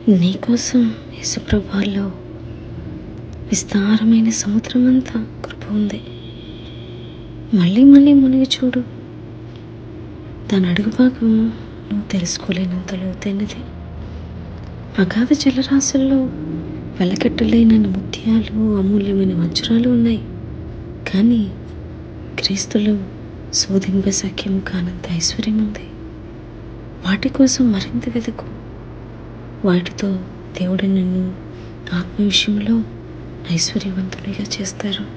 నీకోసం యేసుప్రభాల్లో విస్తారమైన సముద్రం అంతా కృప ఉంది మళ్ళీ మళ్ళీ మునిగి చూడు దాని అడుగు భాగం నువ్వు తెలుసుకోలేనంత లోతైనది అగాధ జలరాశుల్లో వెలకట్టలేనని ముత్యాలు అమూల్యమైన వజ్రాలు ఉన్నాయి కానీ క్రీస్తులో శోధింప సఖ్యం కానంత ఐశ్వర్యం ఉంది వాటి కోసం మరింత వెతుకు వాటితో దేవుడు నిన్ను ఆత్మ విషయంలో ఐశ్వర్యవంతునిగా చేస్తారు